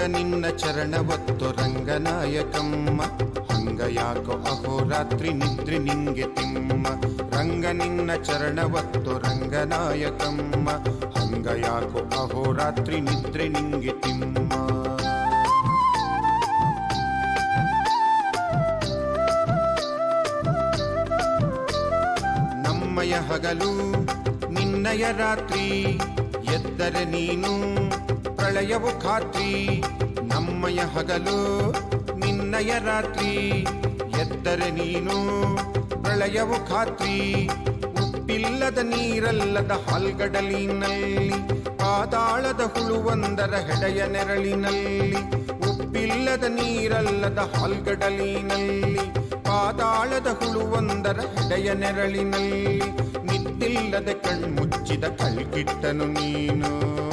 ನಿನ್ನ ಚರಣವತ್ತು ರಂಗನಾಯಕಮ್ಮ ಹಂಗ ಯಾಕೋ ಅಹೋರಾತ್ರಿ ನಿದ್ರೆ ನಿಂಗೆ ತಿಮ್ಮ ರಂಗ ನಿನ್ನ ಚರಣವತ್ತು ರಂಗನಾಯಕಮ್ಮ ಹಂಗ ಯಾಕೋ ಅಹೋರಾತ್ರಿ ನಿದ್ರೆ ನಿಂಗೆ ತಿಮ್ಮ ನಮ್ಮಯ ಹಗಲು ನಿನ್ನಯ ರಾತ್ರಿ ಎದ್ದರೆ ನೀನು ಪ್ರಳಯವು ಖಾತ್ರಿ ನಮ್ಮಯ ಹಗಲು ನಿನ್ನಯ ರಾತ್ರಿ ಎದ್ದರೆ ನೀನು ಪ್ರಳಯವು ಖಾತ್ರಿ ಉಪ್ಪಿಲ್ಲದ ನೀರಲ್ಲದ ಹಾಲ್ಗಡಲಿನಲ್ಲಿ ಪಾತಾಳದ ಹುಳುವೊಂದರ ಹೆಡೆಯ ನೆರಳಿನಲ್ಲಿ ಉಪ್ಪಿಲ್ಲದ ನೀರಲ್ಲದ ಹಾಲ್ಗಡಲಿನಲ್ಲಿ ಪಾತಾಳದ ಹುಳುವೊಂದರ ಹೆಡೆಯ ನೆರಳಿನಲ್ಲಿ ನಿದ್ದಿಲ್ಲದೆ ಕಣ್ಮುಚ್ಚಿದ ಕಳ್ಕಿಟ್ಟನು ನೀನು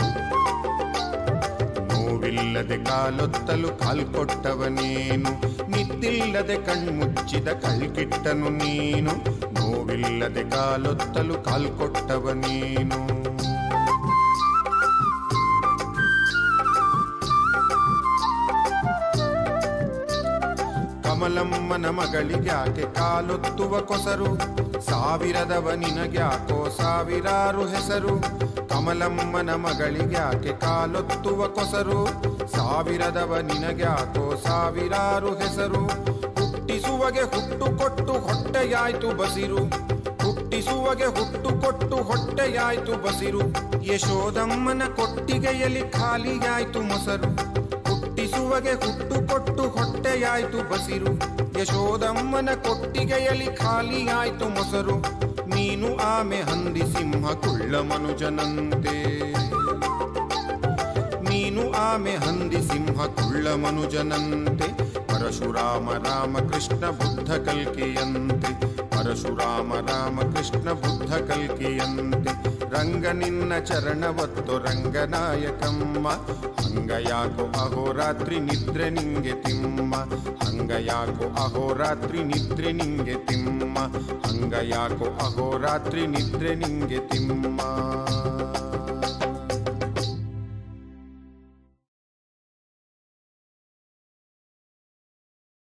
ನೋವಿಲ್ಲದೆ ಕಾಲೊತ್ತಲು ಕಾಲ್ಕೊಟ್ಟವನೇನು ನಿದ್ದಿಲ್ಲದೆ ಕಣ್ಮುಚ್ಚಿದ ಕಳ್ಕಿಟ್ಟನು ನೀನು ನೋವಿಲ್ಲದೆ ಕಾಲೊತ್ತಲು ಕಾಲ್ಕೊಟ್ಟವನೇನು ಕಮಲಮ್ಮನ ಮಗಳಿಗ್ಯಾಕೆ ಕಾಲೊತ್ತುವ ಕೊಸರು ಸಾವಿರದವ ನಿನಗ್ಯಾಕೋ ಸಾವಿರಾರು ಹೆಸರು ಕಮಲಮ್ಮನ ಮಗಳಿಗ್ಯಾಕೆ ಕಾಲೊತ್ತುವ ಕೊಸರು ಸಾವಿರದವ ನಿನಗ್ಯಾಕೋ ಸಾವಿರಾರು ಹೆಸರು ಹುಟ್ಟಿಸುವಗೆ ಹುಟ್ಟು ಕೊಟ್ಟು ಹೊಟ್ಟೆಯಾಯ್ತು ಬಸಿರು ಹುಟ್ಟಿಸುವಗೆ ಹುಟ್ಟು ಕೊಟ್ಟು ಹೊಟ್ಟೆಯಾಯ್ತು ಬಸಿರು ಯಶೋದಮ್ಮನ ಕೊಟ್ಟಿಗೆಯಲ್ಲಿ ಖಾಲಿಯಾಯ್ತು ಮೊಸರು ಹುಟ್ಟಿಸುವಗೆ ಹುಟ್ಟು ಕೊಟ್ಟು ಹೊಟ್ಟೆಯಾಯ್ತು ಬಸಿರು ಯಶೋದಮ್ಮನ ಕೊಟ್ಟಿಗೆಯಲ್ಲಿ ಖಾಲಿಯಾಯ್ತು ಮೊಸರು ನೀನು ಆಮೆ ಹಂದಿ ಸಿಂಹ ಕುಳ್ಳ ಮನುಜನಂತೆ ನೀನು ಆಮೆ ಹಂದಿ ಸಿಂಹ ಕುಳ್ಳ ಮನುಜನಂತೆ ಪರಶುರಾಮ ರಾಮ ಕೃಷ್ಣ ಬುದ್ಧ ಕಲ್ಕಿಯಂತೆ ಪರಶುರಾಮ ರಾಮ ಕೃಷ್ಣ ಬುದ್ಧ ಕಲ್ಕಿಯಂತೆ ರಂಗ ನಿನ್ನ ಚರಣವತ್ತು ರಂಗನಾಯಕಮ್ಮ ಹಂಗ ಯಾಕೋ ಅಹೋರಾತ್ರಿ ನಿದ್ರೆ ನಿಂಗೆ ತಿಮ್ಮ ಹಂಗ ಯಾಕೋ ಅಹೋರಾತ್ರಿ ನಿದ್ರೆ ನಿಂಗೆ ತಿಮ್ಮ ಹಂಗ ಯಾಕೋ ಅಹೋರಾತ್ರಿ ನಿದ್ರೆ ನಿಂಗೆ ತಿಮ್ಮ